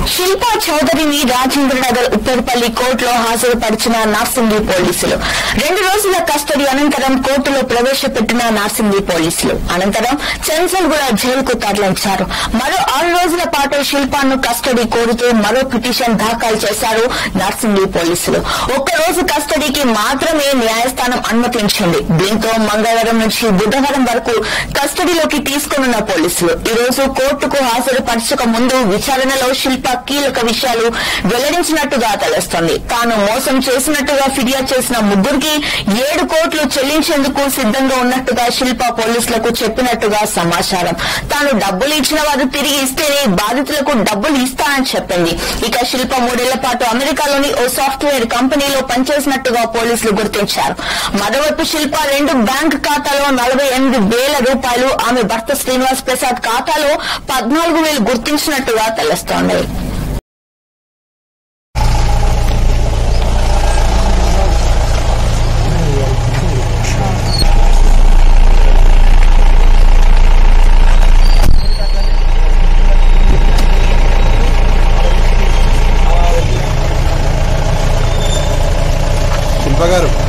శిల్పా చౌదరిని రాజేంద్రనగర్ ఉప్పర్పల్లి కోర్టులో హాజరుపరిచిన నార్సింగి పోలీసులు రెండు రోజుల కస్టడీ అనంతరం కోర్టులో ప్రవేశపెట్టిన నార్సింగి పోలీసులు అనంతరం చెన్సల్గూడ జైలుకు తరలించారు మరో ఆరు రోజుల పాటు శిల్పాను కస్టడీ కోరుతూ మరో పిటిషన్ దాఖలు చేశారు నార్సింగి పోలీసులు ఒక్క రోజు కస్టడీకి మాత్రమే న్యాయస్థానం అనుమతించింది దీంతో మంగళవారం నుంచి బుధవారం వరకు కస్టడీలోకి తీసుకున్న పోలీసులు ఈ రోజు కోర్టుకు హాజరుపరచక ముందు విచారణలో శిల్ప కీలక విషయాలు వెల్లడించినట్టుగా తెలుస్తోంది తాను మోసం చేసినట్టుగా ఫిర్యాదు చేసిన ముగ్గురికి ఏడు కోట్లు చెల్లించేందుకు సిద్దంగా ఉన్నట్టుగా శిల్ప పోలీసులకు చెప్పినట్టుగా సమాచారం తాను డబ్బులు ఇచ్చిన వారు తిరిగి ఇస్తేనే బాధితులకు డబ్బులు ఇస్తానని చెప్పింది ఇక శిల్ప మూడేళ్ల పాటు అమెరికాలోని ఓ సాఫ్ట్వేర్ కంపెనీలో పనిచేసినట్టుగా పోలీసులు గుర్తించారు మరోవైపు శిల్ప రెండు బ్యాంక్ ఖాతాలో నలభై ఎనిమిది వేల రూపాయలు ఆమె భర్త శ్రీనివాస్ ప్రసాద్ ఖాతాలో పద్నాలుగు వేలు గుర్తించినట్టుగా తెలుస్తోంది శిల్ప గారు